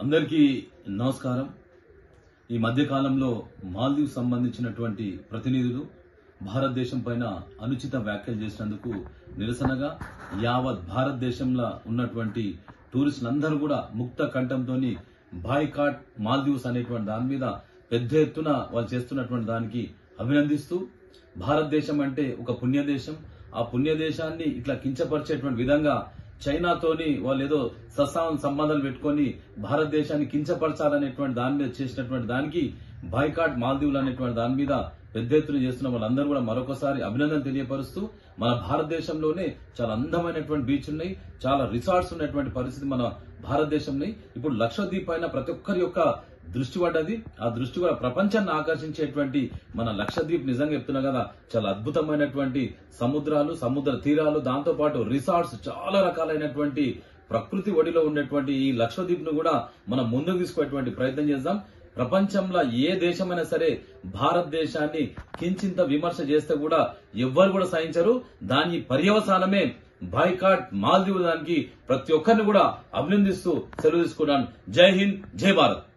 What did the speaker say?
అందరికీ నమస్కారం ఈ మధ్య కాలంలో మాల్దీవ్ సంబంధించినటువంటి ప్రతినిధులు భారతదేశం పైన అనుచిత వ్యాఖ్యలు చేసినందుకు నిరసనగా యావత్ భారతదేశంలో ఉన్నటువంటి టూరిస్టులందరూ కూడా ముక్త కంఠంతో బాయ్కాట్ మాల్దీవ్స్ అనేటువంటి దాని మీద పెద్ద ఎత్తున వాళ్ళు చేస్తున్నటువంటి దానికి అభినందిస్తూ భారతదేశం అంటే ఒక పుణ్యదేశం ఆ పుణ్యదేశాన్ని ఇట్లా కించపరిచేటువంటి విధంగా చైనాతోని వాళ్ళు ఏదో సస్సాం సంబంధాలు పెట్టుకొని భారతదేశాన్ని కించపరచాలనేటువంటి దాని మీద చేసినటువంటి దానికి బాయ్కాట్ మాల్దీవులు అనేటువంటి దాని మీద పెద్ద ఎత్తున చేస్తున్న వాళ్ళందరూ కూడా మరొకసారి అభినందన తెలియపరుస్తూ మన భారతదేశంలోనే చాలా అందమైనటువంటి బీచ్ ఉన్నాయి చాలా రిసార్ట్స్ ఉన్నటువంటి పరిస్థితి మన భారతదేశంలో ఇప్పుడు లక్షద్వీప్ పైన ప్రతి ఒక్కరి యొక్క దృష్టి పడ్డది ఆ దృష్టి కూడా ప్రపంచాన్ని ఆకర్షించేటువంటి మన లక్షద్వీప్ నిజంగా చెప్తున్నా కదా చాలా అద్భుతమైనటువంటి సముద్రాలు సముద్ర తీరాలు దాంతో పాటు రిసార్ట్స్ చాలా రకాలైనటువంటి ప్రకృతి ఒడిలో ఉండేటువంటి ఈ లక్షద్వీప్ ను కూడా మనం ముందుకు తీసుకునేటువంటి ప్రయత్నం చేద్దాం ప్రపంచంలో ఏ దేశమైనా సరే భారతదేశాన్ని కించింత విమర్శ చేస్తే కూడా ఎవ్వరు కూడా సహించరు దాని పర్యవసానమే బాయ్కాట్ మాల్దీవ్ దానికి ప్రతి ఒక్కరిని కూడా అభినందిస్తూ సెలవు తీసుకున్నాను జై హింద్ జై భారత్